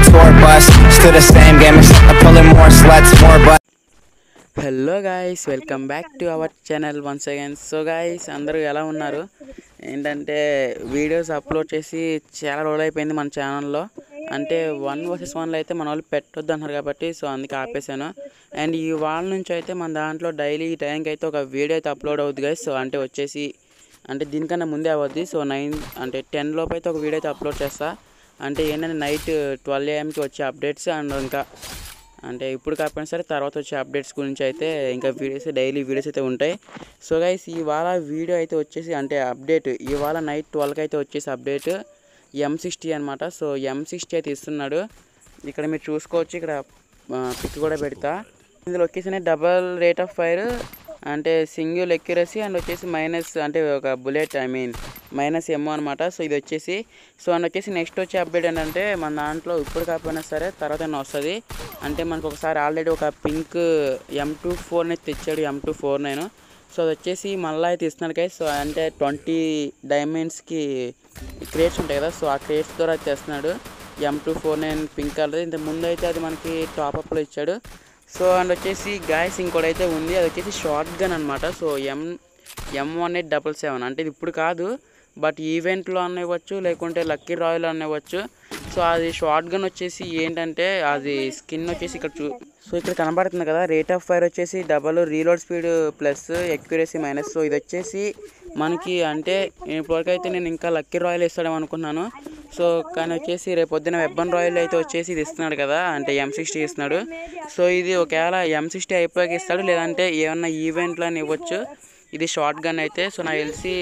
tour bus. Still the same game, except I'm pulling more sluts, more butts. Hello guys welcome back to our channel once again so guys అందరూ ఎలా ఉన్నారు ఏంటంటే videos upload చేసి చాలా రోజులు అయిపోయింది మన ఛానల్లో అంటే వన్ వర్సెస్ వన్లో అయితే మన వాళ్ళు పెట్టొద్దు అంటున్నారు కాబట్టి సో అందుకే ఆపేసాను అండ్ ఈ వాళ్ళ నుంచి అయితే మన దాంట్లో డైలీ ఈ టైంకి అయితే ఒక వీడియో అయితే అప్లోడ్ అవుద్ది గైస్ సో అంటే వచ్చేసి అంటే దీనికన్నా ముందే అవ్వద్ది సో నైన్ అంటే టెన్ లోపు అయితే ఒక వీడియో అయితే అప్లోడ్ చేస్తా అంటే ఏంటంటే నైట్ ట్వెల్వ్ ఏఎంకి వచ్చే అప్డేట్స్ అండ్ ఇంకా అంటే ఇప్పుడు కాకపోయినా సరే తర్వాత వచ్చే అప్డేట్స్ గురించి అయితే ఇంకా వీడియోస్ డైలీ వీడియోస్ అయితే ఉంటాయి సో గైస్ ఇవాళ వీడియో అయితే వచ్చేసి అంటే అప్డేట్ ఇవాళ నైట్ ట్వెల్వ్కి అయితే వచ్చేసి అప్డేట్ ఎం సిక్స్టీ అనమాట సో ఎం సిక్స్టీ అయితే ఇస్తున్నాడు ఇక్కడ మీరు చూసుకోవచ్చు ఇక్కడ పిక్ కూడా పెడతా ఇందులో వచ్చేసి డబల్ రేట్ ఆఫ్ ఫైర్ అంటే సింగిల్ ఎక్యురసీ అండ్ వచ్చేసి మైనస్ అంటే ఒక bullet I mean minus M అనమాట సో ఇది వచ్చేసి సో అండ్ వచ్చేసి నెక్స్ట్ వచ్చే అప్డేట్ ఏంటంటే మన దాంట్లో ఇప్పుడు కాకపోయినా సరే తర్వాత వస్తుంది అంటే మనకు ఒకసారి ఆల్రెడీ ఒక పింక్ ఎం టూ ఫోర్ అయితే తెచ్చాడు M two four nine so అది వచ్చేసి మళ్ళీ అయితే ఇస్తున్నాడు కదా సో అంటే ట్వంటీ డైమండ్స్కి క్రేట్స్ ఉంటాయి కదా సో ఆ క్రేట్స్ ద్వారా తెస్తున్నాడు M two four nine pink colour ఇంత ముందు అయితే అది మనకి టాప్అప్లో ఇచ్చాడు సో అండ్ వచ్చేసి గాయస్ ఇంకోటి అయితే ఉంది అది వచ్చేసి షార్ట్ గన్ అనమాట so M M one eight double seven అంటే ఇది ఇప్పుడు కాదు బట్ ఈవెంట్లో అనేవచ్చు లేకుంటే లక్కీ రాయల్ అనేవచ్చు సో అది షార్ట్ గన్ వచ్చేసి ఏంటంటే అది స్కిన్ వచ్చేసి ఇక్కడ చూ సో ఇక్కడ కనబడుతుంది కదా రేట్ ఆఫ్ ఫైర్ వచ్చేసి double reload speed plus accuracy minus so ఇది వచ్చేసి మనకి అంటే ఇప్పటివరకు అయితే నేను ఇంకా లక్కీ రాయల్ ఇస్తాడేమో అనుకున్నాను సో కానీ వచ్చేసి రేపు పొద్దున వెబ్బన్ రాయల్ అయితే వచ్చేసి ఇది ఇస్తున్నాడు కదా అంటే ఎం సిక్స్టీ ఇస్తున్నాడు సో ఇది ఒకవేళ ఎం సిక్స్టీ అయిపోయాక ఇస్తాడు లేదంటే ఏమన్నా ఈవెంట్లో అని ఇవ్వచ్చు ఇది షార్ట్ గన్ అయితే సో నాకు తెలిసి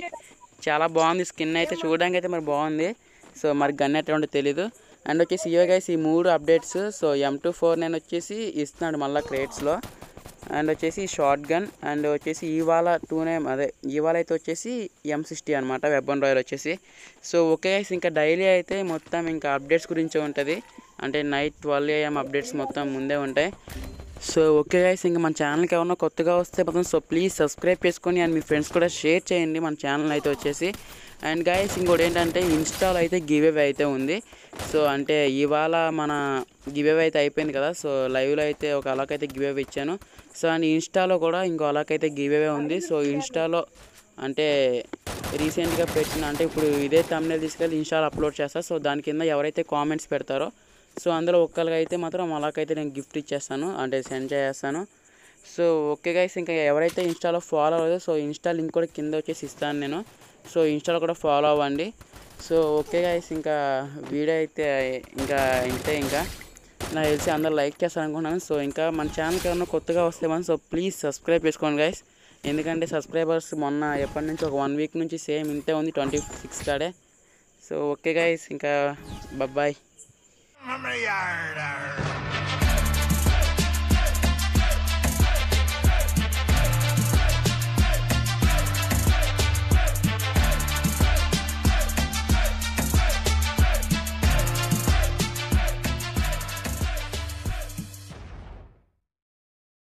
చాలా బాగుంది స్కిన్ అయితే చూడడానికి అయితే మరి బాగుంది సో మరి గన్ ఎట్లా ఉంటుందో తెలీదు అండ్ వచ్చేసి ఇవే గైస్ ఈ మూడు updates so M two four nine వచ్చేసి ఇస్తున్నాడు మళ్ళీ క్రేట్స్లో అండ్ వచ్చేసి షార్ట్ గన్ అండ్ వచ్చేసి ఇవాళ టూ నేమ్ అదే ఇవాళ అయితే వచ్చేసి ఎం సిక్స్టీ అనమాట వెబ్బన్ రాయల్ వచ్చేసి సో ఓకే గైస్ ఇంకా డైలీ అయితే మొత్తం ఇంకా అప్డేట్స్ గురించే ఉంటుంది అంటే నైట్ ట్వెల్వ్ ఏఎం అప్డేట్స్ మొత్తం ముందే ఉంటాయి సో ఓకే గైస్ ఇంకా మన ఛానల్కి ఎవరన్నా కొత్తగా వస్తే మొత్తం సో ప్లీజ్ సబ్స్క్రైబ్ చేసుకొని అండ్ మీ ఫ్రెండ్స్ కూడా షేర్ చేయండి మన ఛానల్ అయితే వచ్చేసి అండ్ గైస్ ఇంకోటి ఏంటంటే ఇన్స్టాల్ అయితే గివ్ అవే అయితే ఉంది సో అంటే ఇవాళ మన గివ్ అవే అయితే అయిపోయింది కదా సో లైవ్లో అయితే ఒక అలాకైతే గివ్ అవే ఇచ్చాను సో అండ్ ఇన్స్టాలో కూడా ఇంకో అలాకైతే గివ్ అవే ఉంది సో ఇన్స్టాలో అంటే రీసెంట్గా పెట్టిన అంటే ఇప్పుడు ఇదే తమిళ తీసుకెళ్ళి ఇన్స్టాలో అప్లోడ్ చేస్తా సో దాని కింద ఎవరైతే కామెంట్స్ పెడతారో సో అందులో ఒక్కరికి అయితే మాత్రం అలాగైతే నేను గిఫ్ట్ ఇచ్చేస్తాను అంటే సెండ్ చేస్తాను సో ఓకే గైస్ ఇంకా ఎవరైతే ఇన్స్టాలో ఫాలో అవ్వదో సో ఇన్స్టా లింక్ కూడా కింద వచ్చేసి ఇస్తాను నేను సో ఇన్స్టాలో కూడా ఫాలో అవ్వండి సో ఓకే గైస్ ఇంకా వీడియో అయితే ఇంకా ఇంతే ఇంకా నాకు తెలిసి అందరు లైక్ చేస్తారు అనుకుంటున్నాను సో ఇంకా మన ఛానల్కి ఏమన్నా కొత్తగా వస్తే మనం సో ప్లీజ్ సబ్స్క్రైబ్ చేసుకోండి గైస్ ఎందుకంటే సబ్స్క్రైబర్స్ మొన్న ఎప్పటి నుంచి ఒక వన్ వీక్ నుంచి సేమ్ ఇంతే ఉంది ట్వంటీ సిక్స్ కాడే సో ఓకే గైస్ ఇంకా బాయ్ I'm a yard.